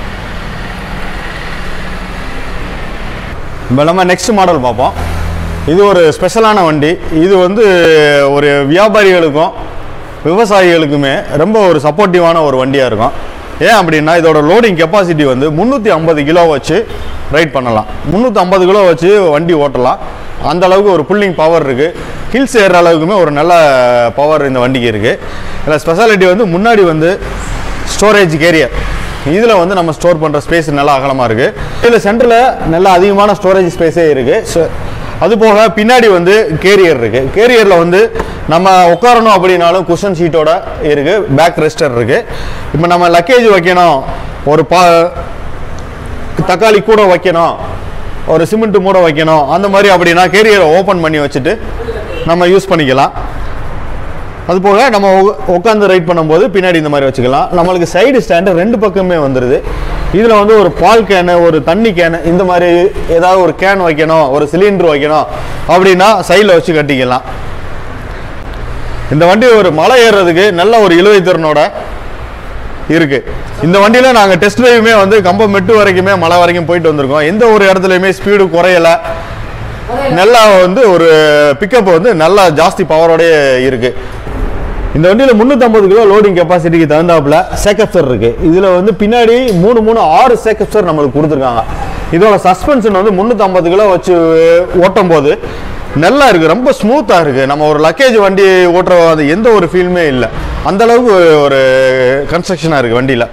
இப்போ நம்ம நெக்ஸ்ட் மாடல் பார்ப்போம் இது ஒரு ஸ்பெஷலான வண்டி இது வந்து ஒரு வியாபாரிகளுக்கும் விவசாயிகளுக்குமே ரொம்ப ஒரு சப்போர்ட்டிவான ஒரு வண்டியாக இருக்கும் ஏன் அப்படின்னா இதோட லோடிங் கெப்பாசிட்டி வந்து முந்நூற்றி ஐம்பது கிலோ வச்சு ரைட் பண்ணலாம் முந்நூற்றி ஐம்பது கிலோ வச்சு வண்டி ஓட்டலாம் அந்த அளவுக்கு ஒரு புல்லிங் பவர் இருக்குது ஹில்ஸ் ஏறுற அளவுக்குமே ஒரு நல்ல பவர் இந்த வண்டிக்கு இருக்குது இதில் ஸ்பெஷாலிட்டி வந்து முன்னாடி வந்து ஸ்டோரேஜ் கேரியர் இதில் வந்து நம்ம ஸ்டோர் பண்ணுற ஸ்பேஸ் நல்லா அகலமாக இருக்குது இதில் சென்டரில் நல்ல அதிகமான ஸ்டோரேஜ் ஸ்பேஸே இருக்குது அது போக பின்னாடி வந்து கேரியர் இருக்குது கேரியரில் வந்து நம்ம உட்காரணும் அப்படின்னாலும் குஷன் ஷீட்டோட இருக்குது பேக் ரெஸ்டர் இருக்குது இப்போ நம்ம லக்கேஜ் வைக்கணும் ஒரு பா தக்காளி கூட வைக்கணும் ஒரு சிமெண்ட் மூட வைக்கணும் அந்த மாதிரி அப்படின்னா கேரியரை ஓப்பன் பண்ணி வச்சுட்டு நம்ம யூஸ் பண்ணிக்கலாம் அது போக நம்ம உட்காந்து ரைட் பண்ணும்போது பின்னாடி இந்த மாதிரி வச்சுக்கலாம் நம்மளுக்கு சைடு ஸ்டாண்டு ரெண்டு பக்கமே வந்துடுது இதில் வந்து ஒரு பால் கேனு ஒரு தண்ணி கேனு இந்த மாதிரி ஏதாவது ஒரு கேன் வைக்கணும் ஒரு சிலிண்டர் வைக்கணும் அப்படின்னா சைடில் வச்சு கட்டிக்கலாம் இந்த வண்டி ஒரு மலை ஏறுறதுக்கு நல்ல ஒரு இழுவை திறனோட இருக்கு இந்த வண்டியில நாங்க டெஸ்ட் டிரைவுமே வந்து கம்பம் மெட்டு வரைக்குமே மலை வரைக்கும் போயிட்டு வந்திருக்கோம் எந்த ஒரு இடத்துலையுமே ஸ்பீடு குறையல நல்லா வந்து ஒரு பிக்கப் வந்து நல்லா ஜாஸ்தி பவரோடய இருக்கு இந்த வண்டியில் முந்நூற்றம்பது கிலோ லோடிங் கெப்பாசிட்டிக்கு தகுந்தாப்புல சேக்கப்சர் இருக்கு இதில் வந்து பின்னாடி மூணு மூணு ஆறு சேக்கப்சர் நம்மளுக்கு கொடுத்துருக்காங்க இதோட சஸ்பென்ஷன் வந்து முந்நூற்றம்பது கிலோ வச்சு ஓட்டும் போது நல்லா இருக்கு ரொம்ப ஸ்மூத்தாக இருக்கு நம்ம ஒரு லக்கேஜ் வண்டி ஓட்டுற அது எந்த ஒரு ஃபீலுமே இல்லை அந்த அளவுக்கு ஒரு கன்ஸ்ட்ரக்ஷனாக இருக்கு வண்டியில்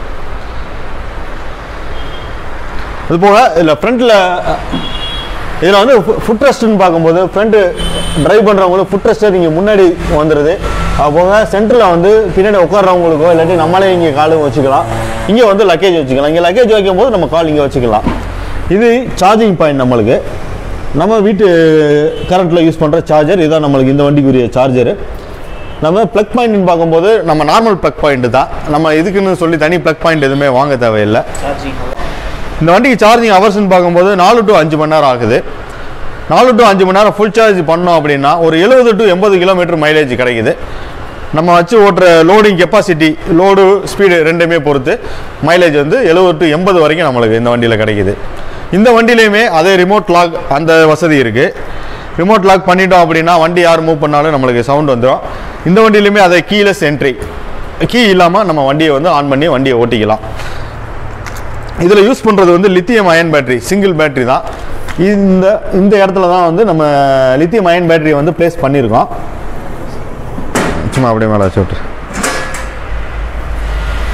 அது போக இதில் ஃப்ரண்ட்டில் இதில் வந்து ஃபுட் ரெஸ்ட்னு பார்க்கும்போது ஃப்ரண்ட் டிரைவ் பண்ணுறவங்களுக்கு ஃபுட் ரெஸ்ட்டு நீங்கள் முன்னாடி வந்துடுது அது போக சென்டரில் வந்து பின்னாடி உட்கார்றவங்களுக்கோ இல்லாட்டி நம்மளே இங்கே காலும் வச்சுக்கலாம் இங்கே வந்து லக்கேஜ் வச்சுக்கலாம் இங்கே லக்கேஜ் வைக்கும் போது நம்ம கால் இங்கே வச்சுக்கலாம் இது சார்ஜிங் பாயிண்ட் நம்மளுக்கு நம்ம வீட்டு கரண்ட்டில் யூஸ் பண்ணுற சார்ஜர் இதான் நம்மளுக்கு இந்த வண்டிக்குரிய சார்ஜரு நம்ம ப்ளக் பாயிண்ட்னு பார்க்கும்போது நம்ம நார்மல் ப்ளக் பாயிண்ட் தான் நம்ம இதுக்குன்னு சொல்லி தனி ப்ளக் பாயிண்ட் எதுவுமே வாங்க தேவையில்லை சார்ஜிங் இந்த வண்டிக்கு சார்ஜிங் ஹவர்ஸ்னு பார்க்கும்போது நாலு டு அஞ்சு மணி நேரம் ஆகுது நாலு டு அஞ்சு மணி நேரம் ஃபுல் சார்ஜ் பண்ணோம் அப்படின்னா ஒரு எழுபது டு எண்பது கிலோமீட்டர் மைலேஜ் கிடைக்குது நம்ம வச்சு ஓட்டுற லோடிங் கெப்பாசிட்டி லோடு ஸ்பீடு ரெண்டுமே பொறுத்து மைலேஜ் வந்து எழுபது டு எண்பது வரைக்கும் நம்மளுக்கு இந்த வண்டியில் கிடைக்குது இந்த வண்டியிலையுமே அதே ரிமோட் லாக் அந்த வசதி இருக்குது ரிமோட் லாக் பண்ணிட்டோம் அப்படின்னா வண்டி யார் மூவ் பண்ணாலும் நம்மளுக்கு சவுண்ட் வந்துடும் இந்த வண்டியிலையுமே அதே கீலெஸ் என்ட்ரி கீ இல்லாமல் நம்ம வண்டியை வந்து ஆன் பண்ணி வண்டியை ஓட்டிக்கலாம் இதில் யூஸ் பண்ணுறது வந்து lithium ion battery single battery தான் இந்த இந்த இடத்துல தான் வந்து நம்ம லித்தியம் அயன் பேட்டரியை வந்து ப்ளேஸ் பண்ணியிருக்கோம் சும்மா அப்படியே மேலே வச்சு விட்டு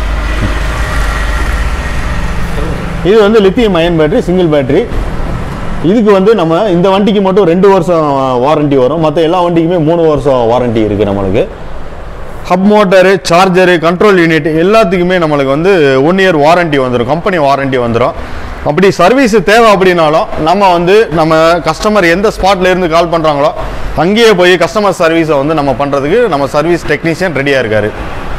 இது வந்து lithium ion battery single battery இதுக்கு வந்து நம்ம இந்த வண்டிக்கு மட்டும் ரெண்டு வருஷம் வாரண்டி வரும் மற்ற எல்லா வண்டிக்குமே மூணு வருஷம் வாரண்டி இருக்குது நம்மளுக்கு hub motor charger control unit எல்லாத்துக்குமே நம்மளுக்கு வந்து ஒன் இயர் வாரண்டி வந்துடும் கம்பெனி வாரண்டி வந்துடும் அப்படி சர்வீஸ் தேவை அப்படின்னாலும் நம்ம வந்து நம்ம கஸ்டமர் எந்த ஸ்பாட்ல இருந்து கால் பண்ணுறாங்களோ அங்கேயே போய் கஸ்டமர் சர்வீஸை வந்து நம்ம பண்ணுறதுக்கு நம்ம சர்வீஸ் டெக்னீஷியன் ரெடியாக இருக்காரு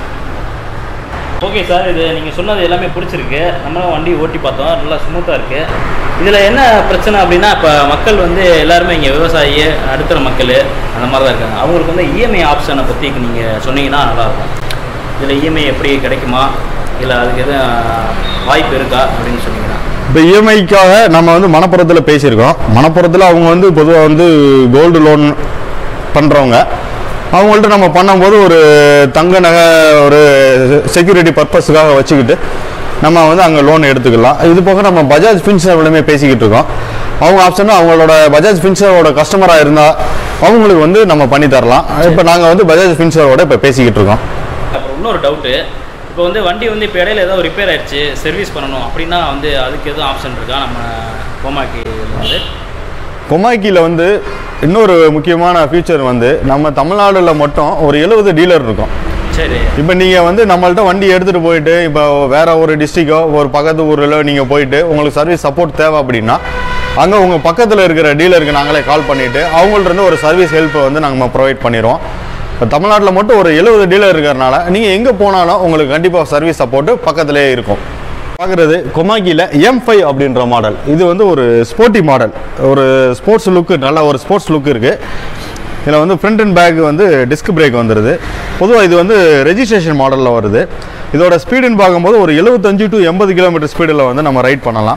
ஓகே சார் இது நீங்கள் சொன்னது எல்லாமே பிடிச்சிருக்கு நம்மளும் வண்டி ஓட்டி பார்த்தோம் நல்லா ஸ்மூத்தாக இருக்குது இதில் என்ன பிரச்சனை அப்படின்னா இப்போ மக்கள் வந்து எல்லாருமே இங்கே விவசாயி நடுத்தர மக்கள் அந்த மாதிரி தான் இருக்காங்க அவங்களுக்கு வந்து இஎம்ஐ ஆப்ஷனை பற்றி நீங்கள் சொன்னீங்கன்னா நல்லாயிருக்கும் இதில் இஎம்ஐ எப்படி கிடைக்குமா இல்லை அதுக்கு எதுவும் வாய்ப்பு இருக்கா அப்படின்னு சொன்னீங்கன்னா இப்போ இஎம்ஐக்காக நம்ம வந்து மணப்புறத்தில் பேசியிருக்கோம் மணப்புறத்தில் அவங்க வந்து பொதுவாக வந்து கோல்டு லோன் பண்ணுறவங்க அவங்கள்ட்ட நம்ம பண்ணும்போது ஒரு தங்க நகை ஒரு செக்யூரிட்டி பர்பஸுக்காக வச்சுக்கிட்டு நம்ம வந்து அங்கே லோன் எடுத்துக்கலாம் இது போக நம்ம பஜாஜ் ஃபின்சர்விலுமே பேசிக்கிட்டு இருக்கோம் அவங்க ஆப்ஷனும் அவங்களோட பஜாஜ் ஃபின்சரோட கஸ்டமராக இருந்தால் அவங்களுக்கு வந்து நம்ம பண்ணி தரலாம் இப்போ நாங்கள் வந்து பஜாஜ் ஃபின்சரோட இப்போ பேசிக்கிட்டு இருக்கோம் அப்புறம் இன்னொரு டவுட்டு இப்போ வந்து வண்டி வந்து இப்போ இடையில ஏதோ ரிப்பேர் ஆயிடுச்சு சர்வீஸ் பண்ணணும் அப்படின்னா வந்து அதுக்கு எதுவும் ஆப்ஷன் இருக்கா நம்ம கோமாக்கி வந்து கொமாக்கியில் வந்து இன்னொரு முக்கியமான ஃபீச்சர் வந்து நம்ம தமிழ்நாடுல மட்டும் ஒரு எழுபது டீலர் இருக்கும் சரி இப்போ நீங்கள் வந்து நம்மள்ட்ட வண்டி எடுத்துகிட்டு போயிட்டு இப்போ வேற ஒரு டிஸ்ட்ரிக்கோ ஒரு பக்கத்து ஊரில் நீங்கள் போயிட்டு உங்களுக்கு சர்வீஸ் சப்போர்ட் தேவை அப்படின்னா அங்கே உங்கள் பக்கத்தில் இருக்கிற டீலருக்கு நாங்களே கால் பண்ணிவிட்டு அவங்கள்ட்ட இருந்து ஒரு சர்வீஸ் ஹெல்ப்பை வந்து நாங்கள் ப்ரொவைட் பண்ணிடுவோம் இப்போ தமிழ்நாட்டில் மட்டும் ஒரு எழுபது டீலர் இருக்கிறனால நீங்கள் எங்கே போனாலும் உங்களுக்கு கண்டிப்பாக சர்வீஸ் சப்போர்ட்டு பக்கத்திலே இருக்கும் பார்க்குறது கொமாக்கியில் எம் ஃபைவ் அப்படின்ற மாடல் இது வந்து ஒரு ஸ்போர்ட்டி மாடல் ஒரு ஸ்போர்ட்ஸ் லுக்கு நல்ல ஒரு ஸ்போர்ட்ஸ் லுக் இருக்குது இதில் வந்து ஃப்ரண்ட் அண்ட் பேக் வந்து டிஸ்க் பிரேக் வந்துடுது பொதுவாக இது வந்து ரெஜிஸ்ட்ரேஷன் மாடலில் வருது இதோட ஸ்பீடுன்னு பார்க்கும்போது ஒரு எழுபத்தஞ்சு டு எண்பது கிலோமீட்டர் ஸ்பீடில் வந்து நம்ம ரைட் பண்ணலாம்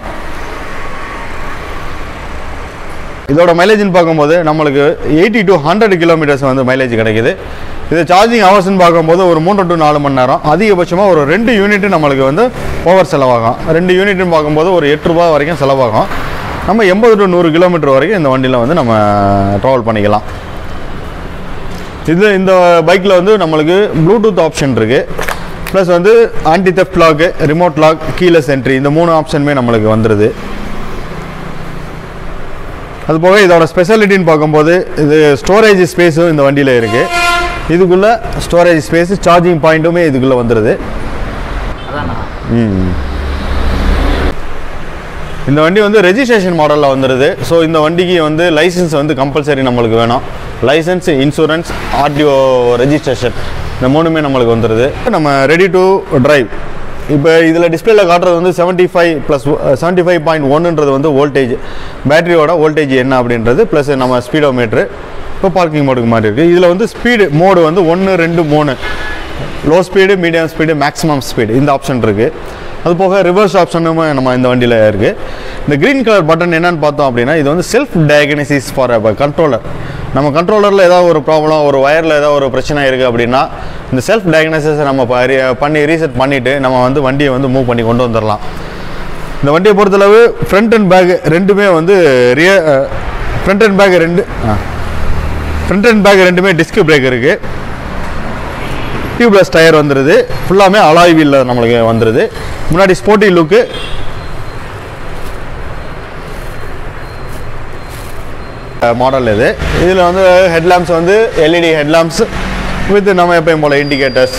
இதோட மைலேஜ்னு பார்க்கும்போது நம்மளுக்கு எயிட்டி டு ஹண்ட்ரட் கிலோமீட்டர்ஸ் வந்து மைலேஜ் கிடைக்குது இது சார்ஜிங் ஹவர்ஸ்னு பார்க்கும்போது ஒரு மூன்று டு நாலு மணி நேரம் அதிகபட்சமாக ஒரு ரெண்டு யூனிட் நம்மளுக்கு வந்து ஓவர் செலவாகும் ரெண்டு யூனிட்னு பார்க்கும்போது ஒரு எட்டு ரூபா வரைக்கும் செலவாகும் நம்ம எண்பது டு நூறு கிலோமீட்டர் வரைக்கும் இந்த வண்டியில் வந்து நம்ம ட்ராவல் பண்ணிக்கலாம் இது இந்த பைக்கில் வந்து நம்மளுக்கு ப்ளூடூத் ஆப்ஷன் இருக்குது ப்ளஸ் வந்து anti theft lock remote lock keyless entry இந்த மூணு ஆப்ஷனுமே நம்மளுக்கு வந்துடுது அது போக இதோட ஸ்பெஷாலிட்டின்னு பார்க்கும்போது இது ஸ்டோரேஜ் ஸ்பேஸும் இந்த வண்டியில் இருக்குது இதுக்குள்ளே ஸ்டோரேஜ் ஸ்பேஸ் சார்ஜிங் பாயிண்ட்டுமே இதுக்குள்ளே வந்துடுது அதானா ம். இந்த வண்டி வந்து ரெஜிஸ்ட்ரேஷன் மாடலில் வந்துடுது ஸோ இந்த வண்டிக்கு வந்து லைசன்ஸ் வந்து கம்பல்சரி நம்மளுக்கு வேணும் லைசன்ஸ் இன்சூரன்ஸ் ஆர்டிஓ ரெஜிஸ்ட்ரேஷன் இந்த மூணுமே நம்மளுக்கு வந்துடுது நம்ம ரெடி டு டிரைவ் இப்போ இதில் டிஸ்பிளேல காட்டுறது வந்து seventy five plus seventy five point ஒன்றுன்றது வந்து வோல்டேஜ் பேட்டரியோட வோல்டேஜ் என்ன அப்படின்றது ப்ளஸ் நம்ம ஸ்பீடோமீட்ரு இப்போ பார்க்கிங் மோடுக்கு மாதிரி இருக்குது இதில் வந்து ஸ்பீடு மோடு வந்து ஒன்று ரெண்டு மூணு low speed medium speed maximum speed இந்த ஆப்ஷன் இருக்குது அது போக ரிவர்ஸ் ஆப்ஷனும் நம்ம இந்த வண்டியில் இருக்குது இந்த க்ரீன் கலர் பட்டன் என்னன்னு பார்த்தோம் அப்படின்னா இது வந்து செல்ஃப் டயக்னசிஸ் ஃபார் கண்ட்ரோலர் நம்ம கண்ட்ரோலரில் ஏதாவது ஒரு ப்ராப்ளம் ஒரு ஒயரில் ஏதாவது ஒரு பிரச்சனை இருக்குது அப்படின்னா இந்த செல்ஃப் டயக்னசிஸை நம்ம ப- re- பண்ணி ரீசெட் பண்ணிவிட்டு நம்ம வந்து வண்டியை வந்து மூவ் பண்ணி கொண்டு வந்துடலாம் இந்த வண்டியை பொறுத்தளவு ஃப்ரண்ட் அண்ட் பேக் ரெண்டுமே வந்து ரிய ஃப்ரண்ட் அண்ட் பேக் ரெண்டு ஃப்ரண்ட் அண்ட் பேக் ரெண்டுமே டிஸ்க் பிரேக் இருக்குது டியூப்லெஸ் டயர் வந்துடுது ஃபுல்லாமே அலாய் வீல்ல நம்மளுக்கு வந்துடுது முன்னாடி ஸ்போர்ட்டி லுக்கு மாடல் இது இதில் வந்து ஹெட்லாம்ப்ஸ் வந்து எல்இடி ஹெட்லாம்ப்ஸ் வித் நம்ம எப்பயும் போல் இண்டிகேட்டர்ஸ்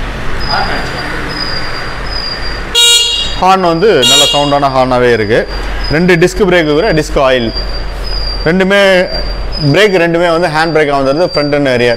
ஹார்ன் வந்து நல்ல சவுண்டான ஹார்னாகவே இருக்குது ரெண்டு டிஸ்க் பிரேக் கூட டிஸ்க் ஆயில் ரெண்டுமே பிரேக் ரெண்டுமே வந்து ஹேண்ட் பிரேக்காக வந்துடுது ஃப்ரண்ட் அண்ட் ரியர்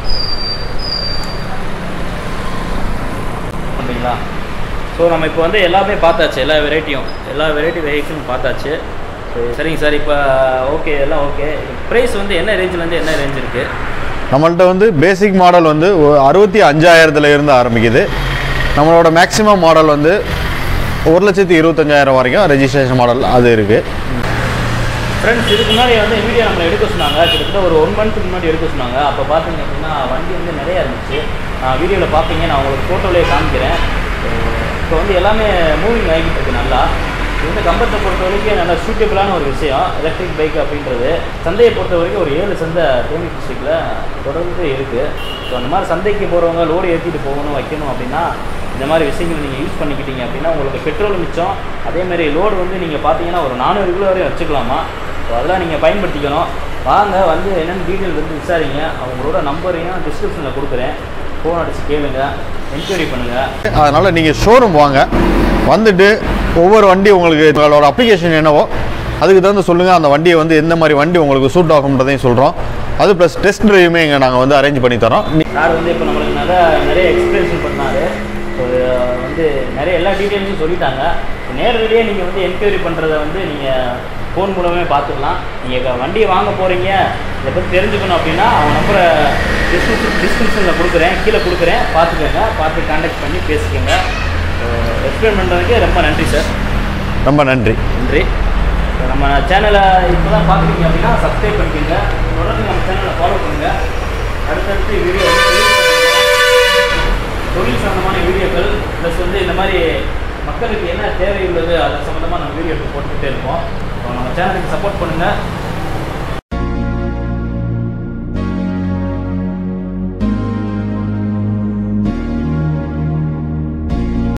அப்படிங்களா ஸோ நம்ம இப்போ வந்து எல்லாமே பார்த்தாச்சு எல்லா வெரைட்டியும் எல்லா வெரைட்டி வெஹிக்கிளும் பார்த்தாச்சு சரி, சரிங்க சார் இப்போ ஓகே எல்லாம் ஓகே ப்ரைஸ் வந்து என்ன ரேஞ்சிலேருந்து என்ன ரேஞ்ச் இருக்குது நம்மள்ட்ட வந்து பேசிக் மாடல் வந்து ஒ- அறுபத்தி அஞ்சாயிரத்துல இருந்து ஆரம்பிக்குது நம்மளோட மேக்ஸிமம் மாடல் வந்து ஒரு லட்சத்தி இருபத்தஞ்சாயிரம் வரைக்கும் ரெஜிஸ்ட்ரேஷன் மாடல் அது இருக்குது ஃப்ரெண்ட்ஸ் இதுக்கு முன்னாடி வந்து வீடியோ நம்மளை எடுக்க சொன்னாங்க கிட்டத்தட்ட ஒரு ஒன் மந்த்துக்கு முன்னாடி எடுக்க சொன்னாங்க அப்போ பார்த்தீங்க அப்படின்னா வண்டி வந்து நிறையா இருந்துச்சு வீடியோவில் பார்ப்பீங்க நான் உங்களுக்கு ஃபோட்டோலேயே காமிக்கிறேன் இப்போ வந்து எல்லாமே மூவிங் ஆகிட்டு இருக்கு நல்லா இது வந்து கம்பத்தை பொறுத்த வரைக்கும் நல்லா சூட்டபிளான ஒரு விஷயம் எலக்ட்ரிக் பைக் அப்படின்றது சந்தையை பொறுத்த வரைக்கும் ஒரு ஏழு சந்தை தேனி டிஸ்ட்ரிக்டில் தொடர்ந்து இருக்குது ஸோ அந்த மாதிரி சந்தைக்கு போகிறவங்க லோடு ஏற்றிட்டு போகணும் வைக்கணும் அப்படின்னா இந்த மாதிரி விஷயங்களை நீங்கள் யூஸ் பண்ணிக்கிட்டீங்க அப்படின்னா உங்களுக்கு பெட்ரோல் மிச்சம் அதே மாதிரி லோடு வந்து நீங்கள் பார்த்தீங்கன்னா ஒரு நானூறு கிலோ வரையும் வச்சுக்கலாமா ஸோ அதெல்லாம் நீங்கள் பயன்படுத்திக்கணும் வாங்க வந்து என்னென்ன டீட்டெயில் வந்து விசாரிங்க அவங்களோட நம்பரையும் டிஸ்கிரிப்ஷனில் கொடுக்குறேன் ஃபோன் அடித்து கேளுங்க என்கொயரி பண்ணுங்கள் அதனால் நீங்கள் ஷோரூம் வாங்க வந்துட்டு ஒவ்வொரு வண்டி உங்களுக்கு உங்களோட அப்ளிகேஷன் என்னவோ அதுக்கு தகுந்த சொல்லுங்கள் அந்த வண்டியை வந்து எந்த மாதிரி வண்டி உங்களுக்கு சூட் ஆகும்ன்றதையும் சொல்கிறோம் அது ப்ளஸ் டெஸ்ட் ட்ரைவுமே இங்கே நாங்கள் வந்து அரேஞ்ச் பண்ணி தரோம் நீ- சார் வந்து இப்போ நம்மளுக்கு நிறைய நிறைய எக்ஸ்பிளேஷன் பண்ணாரு ஸோ வந்து நிறைய எல்லா டீட்டெயில்ஸும் சொல்லிட்டாங்க இப்போ நேரடியாக நீங்கள் வந்து என்கொயரி பண்ணுறத வந்து நீங்கள் ஃபோன் மூலமே பார்த்துக்கலாம் நீங்கள் வண்டியை வாங்க போகிறீங்க இதை பற்றி தெரிஞ்சுக்கணும் அப்படின்னா அவங்க நம்பரை டிஸ்கிரிப்ஷன் டிஸ்கிரிப்ஷனில் கொடுக்குறேன் கீழே கொடுக்குறேன் பார்த்துக்கோங்க பார்த்து கான்டாக்ட் பண்ணி பேசிக்கோங்க எக்ஸ்பிளைன் பண்ணுறதுக்கு ரொம்ப நன்றி சார் ரொம்ப நன்றி நன்றி இப்ப நம்ம சேனலை இப்போ தான் பார்க்குறீங்க அப்படின்னா சப்ஸ்கிரைப் பண்ணிக்கோங்க தொடர்ந்து நம்ம சேனலை ஃபாலோ பண்ணுங்கள் அடுத்தடுத்து வீடியோ வந்து தொழில் சம்மந்தமான வீடியோக்கள் ப்ளஸ் வந்து இந்த மாதிரி மக்களுக்கு என்ன தேவை உள்ளது அது சம்மந்தமாக நம்ம வீடியோ எடுத்து போட்டுக்கிட்டே இருப்போம் So, நம்ம சேனலுக்கு சப்போர்ட் பண்ணுங்கள்